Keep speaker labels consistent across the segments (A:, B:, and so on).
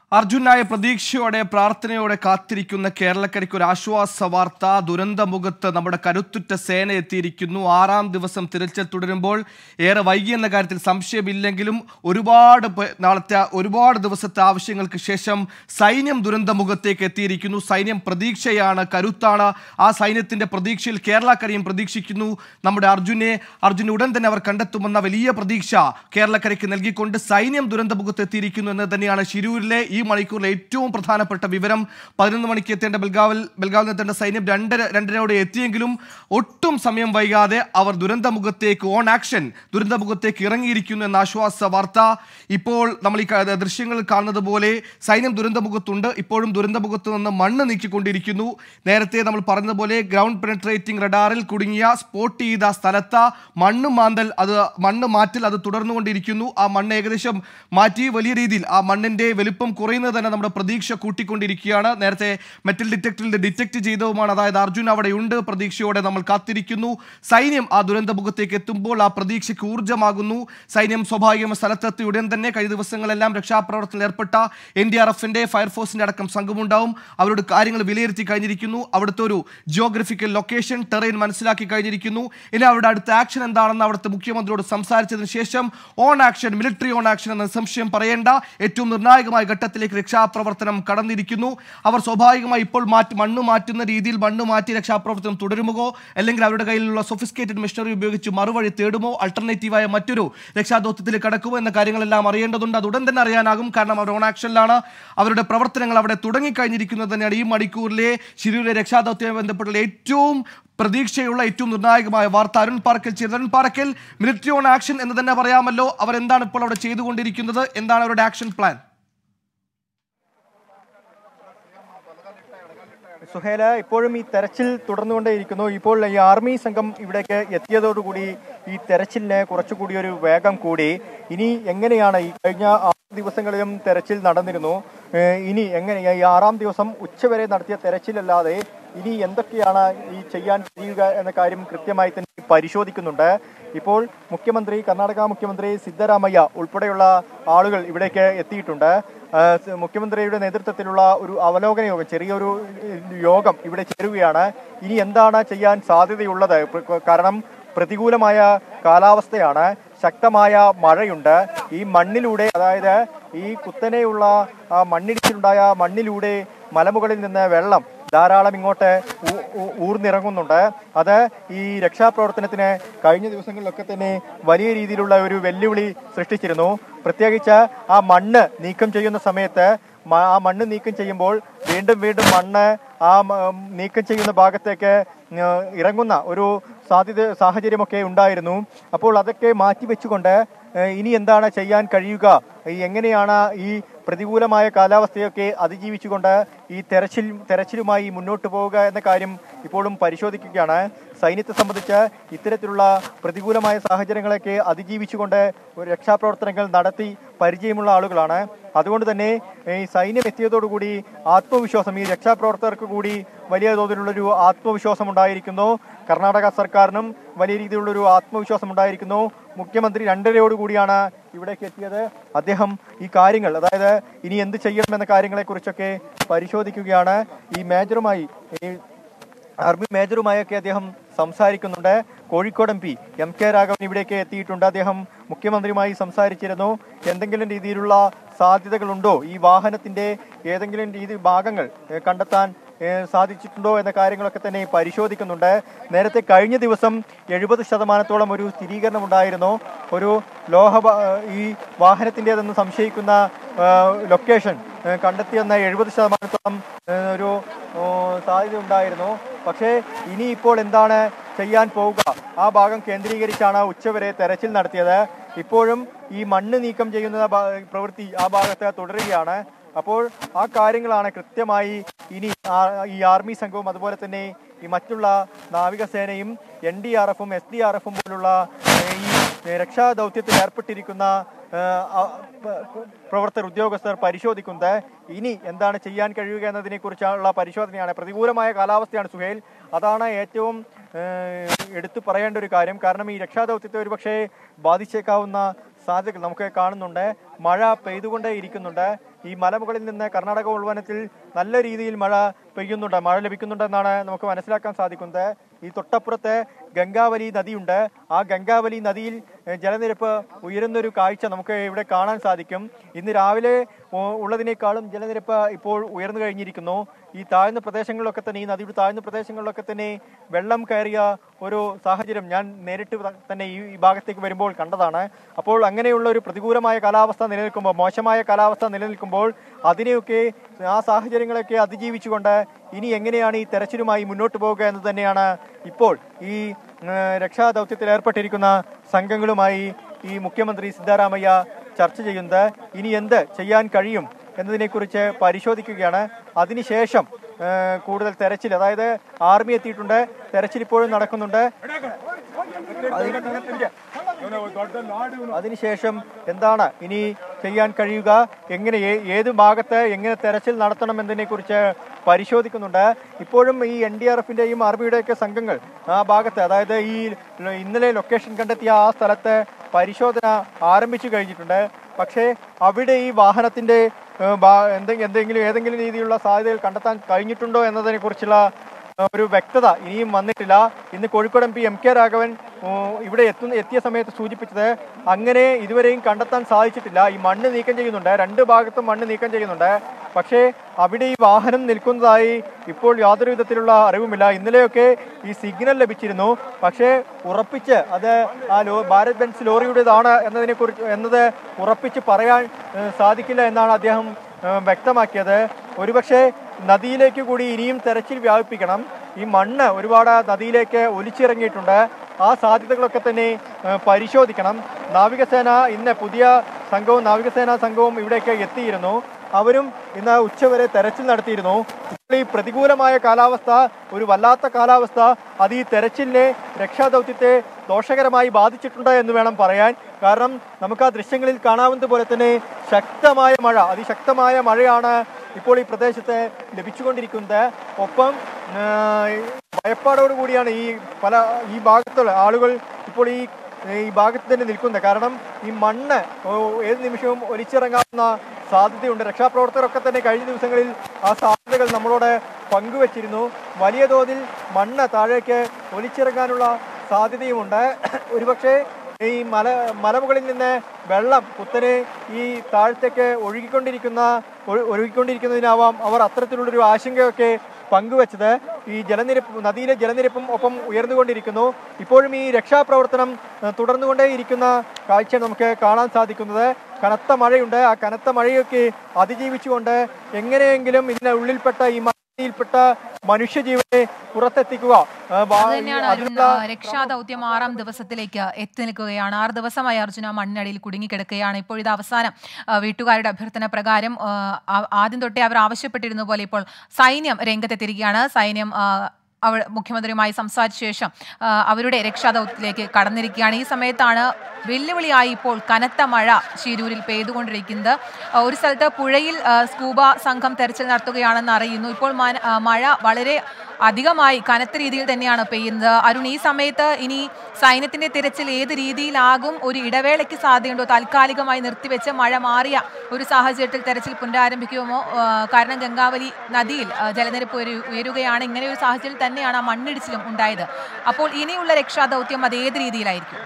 A: അർജുനായ പ്രതീക്ഷയോടെ പ്രാർത്ഥനയോടെ കാത്തിരിക്കുന്ന കേരളക്കരയ്ക്ക് ഒരു ആശ്വാസ വാർത്ത ദുരന്തമുഖത്ത് നമ്മുടെ കരുത്തുറ്റ സേന എത്തിയിരിക്കുന്നു ആറാം ദിവസം തിരച്ചിൽ തുടരുമ്പോൾ ഏറെ വൈകിയെന്ന കാര്യത്തിൽ സംശയമില്ലെങ്കിലും ഒരുപാട് പേ- നാളത്തെ ഒരുപാട് ദിവസത്തെ ആവശ്യങ്ങൾക്ക് ശേഷം സൈന്യം ദുരന്തമുഖത്തേക്ക് എത്തിയിരിക്കുന്നു സൈന്യം പ്രതീക്ഷയാണ് കരുത്താണ് ആ സൈന്യത്തിന്റെ പ്രതീക്ഷയിൽ കേരളക്കരയും പ്രതീക്ഷിക്കുന്നു നമ്മുടെ അർജുനെ അർജുനെ ഉടൻ തന്നെ അവർ കണ്ടെത്തുമെന്ന വലിയ പ്രതീക്ഷ കേരളക്കരയ്ക്ക് നൽകിക്കൊണ്ട് സൈന്യം ദുരന്തമുഖത്ത് എത്തിയിരിക്കുന്നു എന്ന് തന്നെയാണ് ശിരൂരിലെ ഈ മണിക്കൂറിലെ ഏറ്റവും പ്രധാനപ്പെട്ട വിവരം പതിനൊന്ന് മണിക്ക് എത്തേണ്ട ബൽഗാവിൽ ബൽഗാവിൽ എത്തേണ്ട സൈന്യം രണ്ടര രണ്ടരയോടെ എത്തിയെങ്കിലും ഒട്ടും സമയം വൈകാതെ അവർ ദുരന്തമുഖത്തേക്ക് ഓൺ ആക്ഷൻ ദുരന്തമുഖത്തേക്ക് ഇറങ്ങിയിരിക്കുന്നു എന്ന ആശ്വാസ വാർത്ത ഇപ്പോൾ നമ്മൾ ഈ ക- ദൃശ്യങ്ങളിൽ കാണുന്നത് പോലെ സൈന്യം ദുരന്തമുഖത്തുണ്ട് ഇപ്പോഴും ദുരന്തമുഖത്ത് നിന്ന് മണ്ണ് നീക്കിക്കൊണ്ടിരിക്കുന്നു നേരത്തെ നമ്മൾ പറഞ്ഞതുപോലെ ഗ്രൗണ്ട് പെനട്രേറ്റിംഗ് റഡാറിൽ കുടുങ്ങിയ സ്പോട്ട് ചെയ്ത സ്ഥലത്ത് മണ്ണ് മാന്തൽ അത് മണ്ണ് മാറ്റൽ അത് തുടർന്നുകൊണ്ടിരിക്കുന്നു ആ മണ്ണ് ഏകദേശം മാറ്റി വലിയ രീതിയിൽ ആ മണ്ണിന്റെ വലിപ്പം കുറയുന്നത് തന്നെ നമ്മുടെ പ്രതീക്ഷ കൂട്ടിക്കൊണ്ടിരിക്കുകയാണ് നേരത്തെ മെറ്റൽ ഡിറ്റക്ടറിൽ ഡിറ്റക്ട് ചെയ്തതുമാണ് അതായത് അർജുൻ അവിടെയുണ്ട് പ്രതീക്ഷയോടെ നമ്മൾ കാത്തിരിക്കുന്നു സൈന്യം ആ ദുരന്തമുഖത്തേക്ക് എത്തുമ്പോൾ ആ പ്രതീക്ഷയ്ക്ക് ഊർജ്ജമാകുന്നു സൈന്യം സ്വാഭാവികം സ്ഥലത്തെത്തി ഉടൻ തന്നെ കഴിഞ്ഞ ദിവസങ്ങളെല്ലാം രക്ഷാപ്രവർത്തനത്തിൽ ഏർപ്പെട്ട എൻ ഡി ആർ എഫിന്റെ ഫയർഫോഴ്സിന്റെ അടക്കം സംഘമുണ്ടാവും അവരോട് കാര്യങ്ങൾ വിലയിരുത്തി കഴിഞ്ഞിരിക്കുന്നു അവിടുത്തെ ഒരു ജിയോഗ്രഫിക്കൽ ലൊക്കേഷൻ ടെറൈൻ മനസ്സിലാക്കി കഴിഞ്ഞിരിക്കുന്നു ഇനി അവരുടെ അടുത്ത ആക്ഷൻ എന്താണെന്ന് അവിടുത്തെ മുഖ്യമന്ത്രിയോട് സംസാരിച്ചതിന് ശേഷം on action military on action എന്ന സംശയം പറയേണ്ട ഏറ്റവും നിർണായകമായ ഘട്ടത്തിലേക്ക് രക്ഷാപ്രവർത്തനം കടന്നിരിക്കുന്നു അവർ സ്വാഭാവികമായി ഇപ്പോൾ മാറ്റി മണ്ണ് മാറ്റുന്ന രീതിയിൽ മണ്ണ് മാറ്റി രക്ഷാപ്രവർത്തനം തുടരുമോ അല്ലെങ്കിൽ അവരുടെ കയ്യിലുള്ള സൊഫിസ്കേറ്റഡ് മെഷീനറി ഉപയോഗിച്ച് മറുവഴി തേടുമോ അൾട്ടർനേറ്റീവായ മറ്റൊരു രക്ഷാദൗത്യത്തിൽ കടക്കുമോ എന്ന കാര്യങ്ങളെല്ലാം അറിയേണ്ടതുണ്ട് അത് ഉടൻ തന്നെ അറിയാനാകും കാരണം അവർ ഓൺ ആക്ഷനിലാണ് അവരുടെ പ്രവർത്തനങ്ങൾ അവിടെ തുടങ്ങിക്കഴിഞ്ഞിരിക്കുന്നത് തന്നെയാണ് ഈ മണിക്കൂറിലെ ശിരൂരിലെ രക്ഷാദൗത്യവുമായി ബന്ധപ്പെട്ടുള്ള ഏറ്റവും പ്രതീക്ഷയുള്ള ഏറ്റവും നിർണായകമായ വാർത്ത അരുൺ പാർക്കൽ ചെയ്തത് Arun Parkal military on action എന്ന് തന്നെ പറയാമല്ലോ അവർ എന്താണ് ഇപ്പോൾ അവിടെ ചെയ്തുകൊണ്ടിരിക്കുന്നത് എന്താണ് അവരുടെ ആക്ഷൻ പ്ലാൻ
B: സുഹേല ഇപ്പോഴും ഈ തെരച്ചിൽ തുടർന്നുകൊണ്ടേയിരിക്കുന്നു ഇപ്പോൾ ഈ ആർമി സംഘം ഇവിടേക്ക് എത്തിയതോടുകൂടി ഈ തെരച്ചിലിന് കുറച്ചുകൂടി ഒരു വേഗം കൂടി ഇനി എങ്ങനെയാണ് ഈ കഴിഞ്ഞ ആറ് ദിവസങ്ങളിലും തെരച്ചിൽ നടന്നിരുന്നു ഏഹ് ഇനി എങ്ങനെ ഈ ആറാം ദിവസം ഉച്ചവരെ നടത്തിയ തെരച്ചിലല്ലാതെ ഇനി എന്തൊക്കെയാണ് ഈ ചെയ്യാൻ കഴിയുക എന്ന കാര്യം കൃത്യമായി തന്നെ പരിശോധിക്കുന്നുണ്ട് ഇപ്പോൾ മുഖ്യമന്ത്രി കർണാടക മുഖ്യമന്ത്രി സിദ്ധരാമയ്യ ഉൾപ്പെടെയുള്ള ആളുകൾ ഇവിടേക്ക് എത്തിയിട്ടുണ്ട് ആ, സ- മുഖ്യമന്ത്രിയുടെ നേതൃത്വത്തിലുള്ള ഒരു അവലോകന യോഗം ചെറിയൊരു ഏഹ്, യോഗം ഇവിടെ ചേരുകയാണ് ഇനി എന്താണ് ചെയ്യാൻ സാധ്യതയുള്ളത് പ്ര- കാരണം പ്രതികൂലമായ കാലാവസ്ഥയാണ് ശക്തമായ മഴയുണ്ട് ഈ മണ്ണിലൂടെ അതായത് ഈ കുത്തനെയുള്ള ആ മണ്ണിടിച്ചിലുണ്ടായ മണ്ണിലൂടെ മലമുകളിൽ നിന്ന് വെള്ളം ധാരാളം ഇങ്ങോട്ട് ഊ- ഊ- ഊർന്നിറങ്ങുന്നുണ്ട് അത് ഈ രക്ഷാപ്രവർത്തനത്തിന് കഴിഞ്ഞ ദിവസങ്ങളിലൊക്കെ തന്നെ വലിയ രീതിയിലുള്ള ഒരു വെല്ലുവിളി സൃഷ്ടിച്ചിരുന്നു പ്രത്യേകിച്ച് ആ മണ്ണ് നീക്കം ചെയ്യുന്ന സമയത്ത് മ- ആ മണ്ണ് നീക്കം ചെയ്യുമ്പോൾ വീണ്ടും വീണ്ടും മണ്ണ് ആ മ- നീക്കം ചെയ്യുന്ന ഭാഗത്തേക്ക് ഏഹ്, ഇറങ്ങുന്ന ഒരു സാധ്യത സാഹചര്യമൊക്കെ ഉണ്ടായിരുന്നു അപ്പോൾ അതൊക്കെ മാറ്റിവെച്ചുകൊണ്ട് ഏഹ്, ഇനി എന്താണ് ചെയ്യാൻ കഴിയുക ഈ എങ്ങനെയാണ് ഈ പ്രതികൂലമായ കാലാവസ്ഥയൊക്കെ അതിജീവിച്ചുകൊണ്ട് ഈ തെരച്ചിൽ തെരച്ചിലുമായി മുന്നോട്ട് പോവുക എന്ന കാര്യം ഇപ്പോഴും പരിശോധിക്കുകയാണ് സൈന്യത്തെ സംബന്ധിച്ച് ഇത്തരത്തിലുള്ള പ്രതികൂലമായ സാഹചര്യങ്ങളൊക്കെ അതിജീവിച്ചുകൊണ്ട് ഒരു രക്ഷാപ്രവർത്തനങ്ങൾ നടത്തി പരിചയമുള്ള ആളുകളാണ് അതുകൊണ്ട് തന്നെ ഈ സൈന്യം എത്തിയതോടുകൂടി ആത്മവിശ്വാസം ഈ രക്ഷാപ്രവർത്തകർക്ക് കൂടി വലിയ തോതിലുള്ളൊരു ആത്മവിശ്വാസം ഉണ്ടായിരിക്കുന്നു കർണാടക സർക്കാരിനും വലിയ രീതിയിലുള്ളൊരു ആത്മവിശ്വാസം ഉണ്ടായിരിക്കുന്നു മുഖ്യമന്ത്രി രണ്ടരയോടുകൂടിയാണ് ഇവിടേക്ക് എത്തിയത് അദ്ദേഹം ഈ കാര്യങ്ങൾ അതായത് ഇനി എന്ത് ചെയ്യണം എന്ന കാര്യങ്ങളെക്കുറിച്ചൊക്കെ പരിശോധിക്കുകയാണ് ഈ മേജറുമായി ഈ ആർമി മേജറുമായൊക്കെ അദ്ദേഹം സംസാരിക്കുന്നുണ്ട് Kozhikode M P M K Raghavan ഇവിടേക്ക് എത്തിയിട്ടുണ്ട് അദ്ദേഹം മുഖ്യമന്ത്രിയുമായി സംസാരിച്ചിരുന്നു എന്തെങ്കിലും രീതിയിലുള്ള സാധ്യതകളുണ്ടോ ഈ വാഹനത്തിന്റെ ഏതെങ്കിലും രീതി ഭാഗങ്ങൾ ഏഹ്, കണ്ടെത്താൻ ഏഹ്, സാധിച്ചിട്ടുണ്ടോ എന്ന കാര്യങ്ങളൊക്കെ തന്നെ പരിശോധിക്കുന്നുണ്ട് നേരത്തെ കഴിഞ്ഞ ദിവസം എഴുപത് ശതമാനത്തോളം ഒരു സ്ഥിരീകരണം ഉണ്ടായിരുന്നു ഒരു ലോഹ ബ- ഈ വാഹനത്തിൻ്റെതെന്ന് സംശയിക്കുന്ന ഏഹ്, ലൊക്കേഷൻ ഏഹ്, കണ്ടെത്തിയെന്ന എഴുപത് ശതമാനത്തോളം ഏഹ്, ഒരു ഓ, സാധ്യത ഉണ്ടായിരുന്നു പക്ഷേ ഇനിയിപ്പോൾ എന്താണ് ചെയ്യാൻ പോവുക ആ ഭാഗം കേന്ദ്രീകരിച്ചാണ് ഉച്ചവരെ തെരച്ചിൽ നടത്തിയത് ഇപ്പോഴും ഈ മണ്ണ് നീക്കം ചെയ്യുന്ന ഭാ- പ്രവൃത്തി ആ ഭാഗത്ത് തുടരുകയാണ് അപ്പോൾ ആ കാര്യങ്ങളാണ് കൃത്യമായി ഇനി ആ- ഈ ആർമി സംഘവും അതുപോലെ തന്നെ ഈ മറ്റുള്ള നാവികസേനയും എൻ ഡി ആർ എഫും എസ് ഡി ആർ എഫും പോലുള്ള ഏഹ്, ഈ രക്ഷാ ദൗത്യത്തിൽ ഏർപ്പെട്ടിരിക്കുന്ന ഏഹ്, ആ- പ- പ്രവർത്തകർ ഉദ്യോഗസ്ഥർ പരിശോധിക്കുന്നത് ഇനി എന്താണ് ചെയ്യാൻ കഴിയുക എന്നതിനെ കുറിച്ചുള്ള പരിശോധനയാണ് പ്രതികൂലമായ കാലാവസ്ഥയാണ് സുഹേൽ അതാണ് ഏറ്റവും ഏഹ്, എടുത്തു പറയേണ്ട ഒരു കാര്യം കാരണം ഈ രക്ഷാദൗത്യത്തെ ഒരുപക്ഷെ ബാധിച്ചേക്കാവുന്ന സാധ്യതകൾ നമുക്ക് കാണുന്നുണ്ട് മഴ പെയ്തുകൊണ്ടേ ഇരിക്കുന്നുണ്ട് ഈ മലമുകളിൽ നിന്ന് കർണാടക ഉൾവനത്തിൽ നല്ല രീതിയിൽ മഴ പെയ്യുന്നുണ്ട് മഴ ലഭിക്കുന്നുണ്ടെന്നാണ് നമുക്ക് മനസ്സിലാക്കാൻ സാധിക്കുന്നത് ഈ തൊട്ടപ്പുറത്ത് ഗംഗാവലി നദിയുണ്ട് ആ ഗംഗാവലി നദിയിൽ ഏഹ്, ജലനിരപ്പ് ഉയരുന്നൊരു കാഴ്ച നമുക്ക് ഇവിടെ കാണാൻ സാധിക്കും ഇന്ന് രാവിലെ ഉ- ഉള്ളതിനേക്കാളും ജലനിരപ്പ് ഇപ്പോൾ ഉയർന്നു കഴിഞ്ഞിരിക്കുന്നു ഈ താഴ്ന്ന പ്രദേശങ്ങളിലൊക്കെ തന്നെ ഈ നദിയുടെ താഴ്ന്ന പ്രദേശങ്ങളിലൊക്കെ തന്നെ വെള്ളം കയറിയ ഒരു സാഹചര്യം ഞാൻ നേരിട്ട് ത- തന്നെ ഈ ഈ ഭാഗത്തേക്ക് വരുമ്പോൾ കണ്ടതാണ് അപ്പോൾ അങ്ങനെയുള്ള ഒരു പ്രതികൂലമായ കാലാവസ്ഥ നിലനിൽക്കുമ്പോൾ മോശമായ കാലാവസ്ഥ നിലനിൽക്കുമ്പോൾ അതിനെയൊക്കെ ആ സാഹചര്യങ്ങളൊക്കെ അതിജീവിച്ചുകൊണ്ട് ഇനി എങ്ങനെയാണ് ഈ തെരച്ചിലുമായി മുന്നോട്ട് പോവുക എന്ന് തന്നെയാണ് ഇപ്പോൾ ഈ ഏഹ്, രക്ഷാദൗത്യത്തിൽ ഏർപ്പെട്ടിരിക്കുന്ന സംഘങ്ങളുമായി ഈ മുഖ്യമന്ത്രി സിദ്ധാരാമയ്യ ചർച്ച ചെയ്യുന്നത് ഇനി എന്ത് ചെയ്യാൻ കഴിയും എന്നതിനെക്കുറിച്ച് പരിശോധിക്കുകയാണ് അതിനുശേഷം ഏഹ്, കൂടുതൽ തെരച്ചിൽ അതായത് ആർമി എത്തിയിട്ടുണ്ട് തെരച്ചിൽ ഇപ്പോഴും നടക്കുന്നുണ്ട് അതിനുശേഷം എന്താണ് ഇനി ചെയ്യാൻ കഴിയുക എങ്ങനെ ഏ- ഏത് ഭാഗത്ത് എങ്ങനെ തെരച്ചിൽ നടത്തണം എന്നതിനെ കുറിച്ച് പരിശോധിക്കുന്നുണ്ട് ഇപ്പോഴും ഈ എൻ ഡി ആർ എഫിന്റെയും ആർമിയുടെയൊക്കെ സംഘങ്ങൾ ആ ഭാഗത്ത് അതായത് ഈ ല- ഇന്നലെ ലൊക്കേഷൻ കണ്ടെത്തിയ ആ സ്ഥലത്ത് പരിശോധന ആരംഭിച്ചു കഴിഞ്ഞിട്ടുണ്ട് പക്ഷേ അവിടെ ഈ വാഹനത്തിന്റെ ഏഹ്, ഭാ- എന്തെ- എന്തെങ്കിലും ഏതെങ്കിലും രീതിയിലുള്ള സാധ്യതകൾ കണ്ടെത്താൻ കഴിഞ്ഞിട്ടുണ്ടോ എന്നതിനെ കുറിച്ചുള്ള ഒരു വ്യക്തത ഇനിയും വന്നിട്ടില്ല ഇന്ന് Kozhikode M P M K Raghavan ഉം, ഇവിടെ എത്തുന്ന എത്തിയ സമയത്ത് സൂചിപ്പിച്ചത് അങ്ങനെ ഇതുവരെയും കണ്ടെത്താൻ സാധിച്ചിട്ടില്ല ഈ മണ്ണ് നീക്കം ചെയ്യുന്നുണ്ട് രണ്ട് ഭാഗത്തും മണ്ണ് നീക്കം ചെയ്യുന്നുണ്ട് പക്ഷേ അവിടെ ഈ വാഹനം നിൽക്കുന്നതായി ഇപ്പോൾ യാതൊരു വിധത്തിലുള്ള അറിവുമില്ല ഇന്നലെയൊക്കെ ഈ സിഗ്നൽ ലഭിച്ചിരുന്നു പക്ഷേ ഉറപ്പിച്ച് അത് ആ ലോ ഭാരത് ബെൻസ് ലോറിയുടേതാണ് എന്നതിനെ കുറിച്ച് എന്നത് ഉറപ്പിച്ച് പറയാൻ ഏഹ്, സാധിക്കില്ല എന്നാണ് അദ്ദേഹം ഏഹ്, വ്യക്തമാക്കിയത് ഒരുപക്ഷെ നദിയിലേക്ക് കൂടി ഇനിയും തെരച്ചിൽ വ്യാപിപ്പിക്കണം ഈ മണ്ണ് ഒരുപാട് നദിയിലേക്ക് ഒലിച്ചിറങ്ങിയിട്ടുണ്ട് ആ സാധ്യതകളൊക്കെ തന്നെ ഏഹ്, പരിശോധിക്കണം നാവികസേന ഇന്ന് പുതിയ സംഘവും നാവികസേനാ സംഘവും ഇവിടേക്ക് എത്തിയിരുന്നു അവരും ഇന്ന് ഉച്ചവരെ തെരച്ചിൽ നടത്തിയിരുന്നു ഇപ്പോൾ ഈ പ്രതികൂലമായ കാലാവസ്ഥ ഒരു വല്ലാത്ത കാലാവസ്ഥ അത് ഈ തെരച്ചിലിനെ രക്ഷാദൗത്യത്തെ ദോഷകരമായി ബാധിച്ചിട്ടുണ്ട് എന്ന് വേണം പറയാൻ കാരണം നമുക്ക് ആ ദൃശ്യങ്ങളിൽ കാണാവുന്നത് പോലെ തന്നെ ശക്തമായ മഴ അതിശക്തമായ മഴയാണ് ഇപ്പോൾ ഈ പ്രദേശത്ത് ലഭിച്ചുകൊണ്ടിരിക്കുന്നത് ഒപ്പം ആ, ഭയപ്പാടോട് കൂടിയാണ് ഈ പല ഈ ഭാഗത്തുള്ള ആളുകൾ ഇപ്പോൾ ഈ ഈ ഭാഗത്ത് തന്നെ നിൽക്കുന്നത് കാരണം ഈ മണ്ണ് ഓ, ഏത് നിമിഷവും ഒലിച്ചിറങ്ങാവുന്ന സാധ്യതയുണ്ട് രക്ഷാപ്രവർത്തകരൊക്കെ തന്നെ കഴിഞ്ഞ ദിവസങ്ങളിൽ ആ സാധ്യതകൾ നമ്മളോട് പങ്കുവച്ചിരുന്നു വലിയ തോതിൽ മണ്ണ് താഴേക്ക് ഒലിച്ചിറങ്ങാനുള്ള സാധ്യതയുമുണ്ട് ഒരുപക്ഷെ ഈ മല മലമുകളിൽ നിന്ന് വെള്ളം കുത്തനെ ഈ താഴത്തേക്ക് ഒഴുകിക്കൊണ്ടിരിക്കുന്ന ഒഴു- ഒഴുകിക്കൊണ്ടിരിക്കുന്നതിനാവാം അവർ അത്തരത്തിലുള്ളൊരു ആശങ്കയൊക്കെ പങ്കുവച്ചത് ഈ ജലനിരപ്പ് നദിയിലെ ജലനിരപ്പും ഒപ്പം ഉയർന്നുകൊണ്ടിരിക്കുന്നു ഇപ്പോഴും ഈ രക്ഷാപ്രവർത്തനം ഏഹ്, തുടർന്നുകൊണ്ടേയിരിക്കുന്ന കാഴ്ച നമുക്ക് കാണാൻ സാധിക്കുന്നത് കനത്ത മഴയുണ്ട് ആ കനത്ത മഴയൊക്കെ അതിജീവിച്ചുകൊണ്ട് എങ്ങനെയെങ്കിലും ഇതിന് ഉള്ളിൽപ്പെട്ട ഈ മഴയിൽപ്പെട്ട മനുഷ്യജീവനെ പുറത്തെത്തിക്കുക ഏഹ്, വാ-
C: അത് തന്നെയാണ് അരുൺ
B: അതിനുള്ള
C: ആ, രക്ഷാദൗത്യം ആറാം ദിവസത്തിലേക്ക് എത്തി നിൽക്കുകയാണ് ആറ് ദിവസമായി അർജുന മണ്ണിനടിയിൽ കുടുങ്ങിക്കിടക്കുകയാണ് ഇപ്പോൾ ഇത് അവസാനം ആ, വീട്ടുകാരുടെ അഭ്യർത്ഥന പ്രകാരം ആ, ആ- ആദ്യം തൊട്ടേ അവർ ആവശ്യപ്പെട്ടിരുന്ന പോലെ ഇപ്പോൾ സൈന്യം രംഗത്തെത്തിയിരിക്കുകയാണ് സൈന്യം ആ, അവ മുഖ്യമന്ത്രിയുമായി സംസാരിച്ച ശേഷം ആ, അവരുടെ രക്ഷാദൗത്യത്തിലേക്ക് കടന്നിരിക്കുകയാണ് ഈ സമയത്താണ് വെല്ലുവിളിയായി ഇപ്പോൾ കനത്ത മഴ ശിരൂരിൽ പെയ്തുകൊണ്ടിരിക്കുന്നത് ആ, ഒരു സ്ഥലത്ത് പുഴയിൽ ആ, സ്കൂബ സംഘം തെരച്ചിൽ നടത്തുകയാണെന്ന് അറിയുന്നു ഇപ്പോൾ മന- ആ, മഴ വളരെ അധികമായി കനത്ത രീതിയിൽ തന്നെയാണ് പെയ്യുന്നത് അരുൺ ഈ സമയത്ത് ഇനി സൈന്യത്തിന്റെ തിരച്ചിൽ ഏത് രീതിയിലാകും ഒരു ഇടവേളയ്ക്ക് സാധ്യതയുണ്ടോ താൽക്കാലികമായി നിർത്തിവെച്ച് മഴ മാറിയ ഒരു സാഹചര്യത്തിൽ തെരച്ചിൽ പുനരാരംഭിക്കുമോ ആ, കാരണം ഗംഗാവലി നദിയിൽ ആ, ജലനിരപ്പ് ഉയരു- ഉയരുകയാണ് ഇങ്ങനെ ഒരു സാഹചര്യത്തിൽ തന്നെയാണ് ആ മണ്ണിടിച്ചിലും ഉണ്ടായത് അപ്പോൾ ഇനിയുള്ള രക്ഷാദൗത്യം അത് ഏത് രീതിയിലായിരിക്കും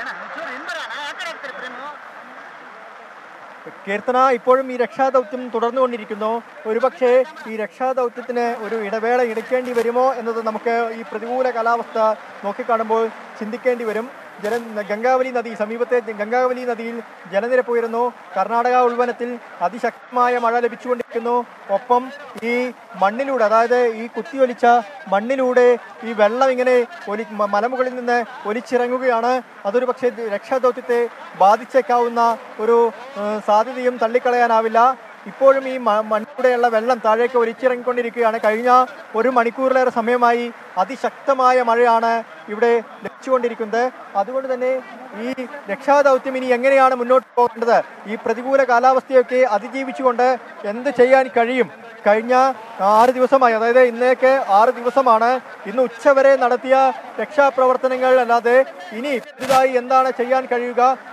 B: കീർത്തന ഇപ്പോഴും ഈ രക്ഷാദൗത്യം തുടർന്നുകൊണ്ടിരിക്കുന്നു ഒരുപക്ഷെ ഈ രക്ഷാദൗത്യത്തിന് ഒരു ഇടവേള എടുക്കേണ്ടി വരുമോ എന്നത് നമുക്ക് ഈ പ്രതികൂല കാലാവസ്ഥ നോക്കിക്കാണുമ്പോൾ ചിന്തിക്കേണ്ടി വരും ജല ഗംഗാവലി നദി സമീപത്തെ ഗംഗാവലി നദിയിൽ ജലനിരപ്പ് ഉയരുന്നു കർണാടക ഉൾവനത്തിൽ അതിശക്തമായ മഴ ലഭിച്ചുകൊണ്ടിരിക്കുന്നു ഒപ്പം ഈ മണ്ണിലൂടെ അതായത് ഈ കുത്തിയൊലിച്ച മണ്ണിലൂടെ ഈ വെള്ളം ഇങ്ങനെ ഒലി മ- മലമുകളിൽ നിന്ന് ഒലിച്ചിറങ്ങുകയാണ് അതൊരു പക്ഷേ രക്ഷാദൗത്യത്തെ ബാധിച്ചേക്കാവുന്ന ഒരു ഏഹ്, സാധ്യതയും തള്ളിക്കളയാനാവില്ല ഇപ്പോഴും ഈ മ- മണ്ണിലൂടെയുള്ള വെള്ളം താഴേക്ക് ഒലിച്ചിറങ്ങിക്കൊണ്ടിരിക്കുകയാണ് കഴിഞ്ഞ ഒരു മണിക്കൂറിലേറെ സമയമായി അതിശക്തമായ മഴയാണ് ഇവിടെ ലഭിച്ചുകൊണ്ടിരിക്കുന്നത് അതുകൊണ്ട് തന്നെ ഈ രക്ഷാദൗത്യം ഇനി എങ്ങനെയാണ് മുന്നോട്ട് പോകേണ്ടത് ഈ പ്രതികൂല കാലാവസ്ഥയൊക്കെ അതിജീവിച്ചുകൊണ്ട് എന്ത് ചെയ്യാൻ കഴിയും കഴിഞ്ഞ ആറ് ദിവസമായി അതായത് ഇന്നേക്ക് ആറ് ദിവസമാണ് ഇന്ന് ഉച്ചവരെ നടത്തിയ രക്ഷാപ്രവർത്തനങ്ങൾ അല്ലാതെ ഇനി പുതുതായി എന്താണ് ചെയ്യാൻ കഴിയുക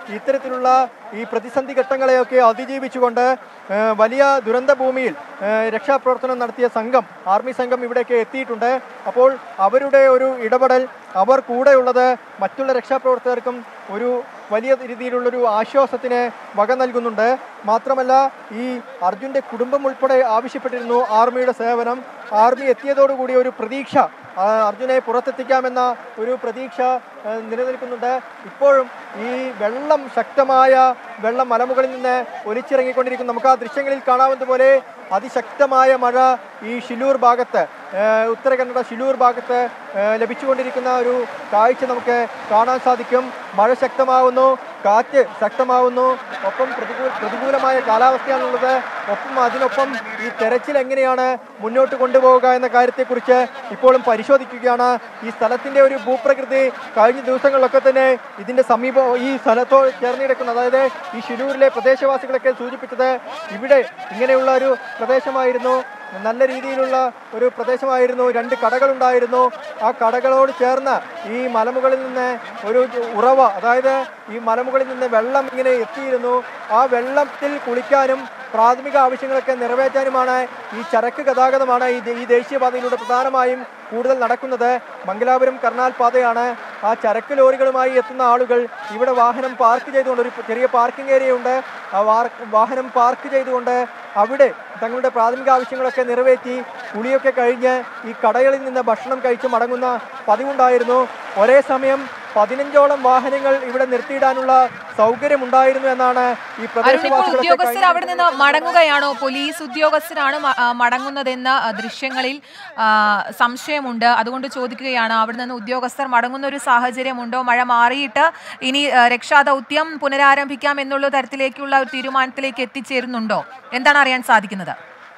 B: ഇത്തരത്തിലുള്ള ഈ പ്രതിസന്ധി ഘട്ടങ്ങളെയൊക്കെ അതിജീവിച്ചുകൊണ്ട് ഏഹ്, വലിയ ദുരന്ത ഭൂമിയിൽ ഏഹ്, രക്ഷാപ്രവർത്തനം നടത്തിയ സംഘം ആർമി സംഘം ഇവിടേക്ക് എത്തിയിട്ടുണ്ട് അപ്പോൾ അവരുടെ ഒരു ഇടപെടൽ അവർ കൂടെയുള്ളത് മറ്റുള്ള രക്ഷാപ്രവർത്തകർക്കും ഒരു വലിയ രീതിയിലുള്ളൊരു ആശ്വാസത്തിന് വക നൽകുന്നുണ്ട് മാത്രമല്ല ഈ അർജുന്റെ കുടുംബം ഉൾപ്പെടെ ആവശ്യപ്പെട്ടിരുന്നു ആർമിയുടെ സേവനം ആർമി എത്തിയതോടുകൂടി ഒരു പ്രതീക്ഷ ആ, അർജുനെ പുറത്തെത്തിക്കാമെന്ന ഒരു പ്രതീക്ഷ ആ, നിലനിൽക്കുന്നുണ്ട് ഇപ്പോഴും ഈ വെള്ളം ശക്തമായ വെള്ളം മലമുകളിൽ നിന്ന് ഒലിച്ചിറങ്ങിക്കൊണ്ടിരിക്കുന്നു നമുക്ക് ആ ദൃശ്യങ്ങളിൽ കാണാവുന്നതുപോലെ അതിശക്തമായ മഴ ഈ ഷിലൂർ ഭാഗത്ത് ആ, ഉത്തര കന്നഡ ഷിലൂർ ഭാഗത്ത് ആ, ലഭിച്ചുകൊണ്ടിരിക്കുന്ന ഒരു കാഴ്ച നമുക്ക് കാണാൻ സാധിക്കും മഴ ശക്തമാവുന്നു കാറ്റ് ശക്തമാവുന്നു ഒപ്പം പ്രതികൂല പ്രതികൂലമായ കാലാവസ്ഥയാണുള്ളത് ഒപ്പം അതിനൊപ്പം ഈ തെരച്ചിൽ എങ്ങനെയാണ് മുന്നോട്ട് കൊണ്ടുപോവുക എന്ന കാര്യത്തെക്കുറിച്ച് ഇപ്പോഴും പരിശോധിക്കുകയാണ് ഈ സ്ഥലത്തിന്റെ ഒരു ഭൂപ്രകൃതി കഴിഞ്ഞ ദിവസങ്ങളിലൊക്കെ തന്നെ ഇതിന്റെ സമീപം ഈ സ്ഥലത്തോട് ചേർന്ന് കിടക്കുന്ന അതായത് ഈ ഷിരൂരിലെ പ്രദേശവാസികളൊക്കെ സൂചിപ്പിച്ചത് ഇവിടെ ഇങ്ങനെയുള്ള ഒരു പ്രദേശമായിരുന്നു നല്ല രീതിയിലുള്ള ഒരു പ്രദേശമായിരുന്നു രണ്ട് കടകളുണ്ടായിരുന്നു ആ കടകളോട് ചേർന്ന് ഈ മലമുകളിൽ നിന്ന് ഒരു ഉറവ അതായത് ഈ മലമുകളിൽ നിന്ന് വെള്ളം ഇങ്ങനെ എത്തിയിരുന്നു ആ വെള്ളത്തിൽ കുളിക്കാനും പ്രാഥമിക ആവശ്യങ്ങളൊക്കെ നിറവേറ്റാനുമാണ് ഈ ചരക്ക് ഗതാഗതമാണ് ഈ ദേ- ഈ ദേശീയപാതയിലൂടെ പ്രധാനമായും കൂടുതൽ നടക്കുന്നത് മംഗലാപുരം കർണാൽ പാതയാണ് ആ ചരക്ക് ലോറികളുമായി എത്തുന്ന ആളുകൾ ഇവിടെ വാഹനം പാർക്ക് ചെയ്തുകൊണ്ട് ഒരു ചെറിയ പാർക്കിംഗ് ഏരിയ ഉണ്ട് ആ വാർ- വാഹനം പാർക്ക് ചെയ്തുകൊണ്ട് അവിടെ തങ്ങളുടെ പ്രാഥമിക ആവശ്യങ്ങളൊക്കെ നിറവേറ്റി കുളിയൊക്കെ കഴിഞ്ഞ് ഈ കടകളിൽ നിന്ന് ഭക്ഷണം കഴിച്ച് മടങ്ങുന്ന പതിവുണ്ടായിരുന്നു ഒരേ സമയം പതിനഞ്ചോളം വാഹനങ്ങൾ ഇവിടെ നിർത്തിയിടാനുള്ള സൗകര്യമുണ്ടായിരുന്നു എന്നാണ് ഈ
C: അരുൺ ഇപ്പോൾ
B: പ്രദേശവാസികളൊക്കെ
C: ഉദ്യോഗസ്ഥർ
B: കഴിഞ്ഞ
C: അവിടെ നിന്ന് മടങ്ങുകയാണോ പോലീസ് ഉദ്യോഗസ്ഥരാണ് മ- ആ, മടങ്ങുന്നതെന്ന് ആ, ദൃശ്യങ്ങളിൽ ആ, സംശയമുണ്ട് അതുകൊണ്ട് ചോദിക്കുകയാണ് അവിടെ നിന്ന് ഉദ്യോഗസ്ഥർ മടങ്ങുന്ന ഒരു സാഹചര്യമുണ്ടോ മഴ മാറിയിട്ട് ഇനി ആ, രക്ഷാദൗത്യം പുനരാരംഭിക്കാം എന്നുള്ള തരത്തിലേക്കുള്ള ഒരു തീരുമാനത്തിലേക്ക് എത്തിച്ചേരുന്നുണ്ടോ എന്താണ് അറിയാൻ സാധിക്കുന്നത്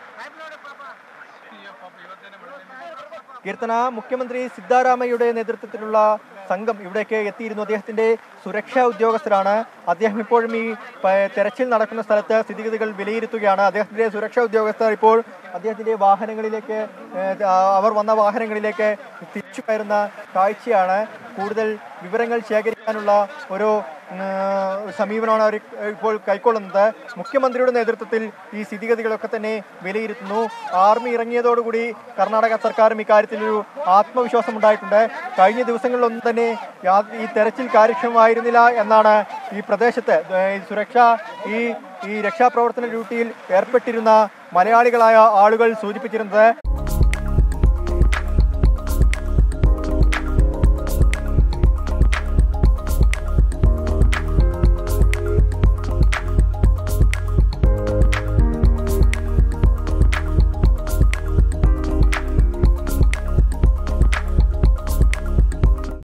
B: കീർത്തന മുഖ്യമന്ത്രി സിദ്ധാരാമയ്യയുടെ നേതൃത്വത്തിലുള്ള സംഘം ഇവിടേക്ക് എത്തിയിരുന്നു അദ്ദേഹത്തിന്റെ സുരക്ഷാ ഉദ്യോഗസ്ഥരാണ് അദ്ദേഹം ഇപ്പോഴും ഈ പ- തെരച്ചിൽ നടക്കുന്ന സ്ഥലത്ത് സ്ഥിതിഗതികൾ വിലയിരുത്തുകയാണ് അദ്ദേഹത്തിന്റെ സുരക്ഷാ ഉദ്യോഗസ്ഥർ ഇപ്പോൾ അദ്ദേഹത്തിന്റെ വാഹനങ്ങളിലേക്ക് ഏഹ്, ആ, അവർ വന്ന വാഹനങ്ങളിലേക്ക് തിരിച്ചു കയറുന്ന കാഴ്ചയാണ് കൂടുതൽ വിവരങ്ങൾ ശേഖരിക്കാനുള്ള ഒരു ഉം, സമീപനമാണ് അവർ ഇപ്പോൾ കൈക്കൊള്ളുന്നത് മുഖ്യമന്ത്രിയുടെ നേതൃത്വത്തിൽ ഈ സ്ഥിതിഗതികളൊക്കെ തന്നെ വിലയിരുത്തുന്നു ആർമി ഇറങ്ങിയതോടുകൂടി കർണാടക സർക്കാരും ഇക്കാര്യത്തിൽ ഒരു ആത്മവിശ്വാസം ഉണ്ടായിട്ടുണ്ട് കഴിഞ്ഞ ദിവസങ്ങളിലൊന്നും തന്നെ യാ- ഈ തെരച്ചിൽ കാര്യക്ഷമമായിരുന്നില്ല എന്നാണ് ഈ പ്രദേശത്ത് ഏഹ്, ഈ സുരക്ഷ ഈ ഈ രക്ഷാപ്രവർത്തന ഡ്യൂട്ടിയിൽ ഏർപ്പെട്ടിരുന്ന മലയാളികളായ ആളുകൾ സൂചിപ്പിച്ചിരുന്നത്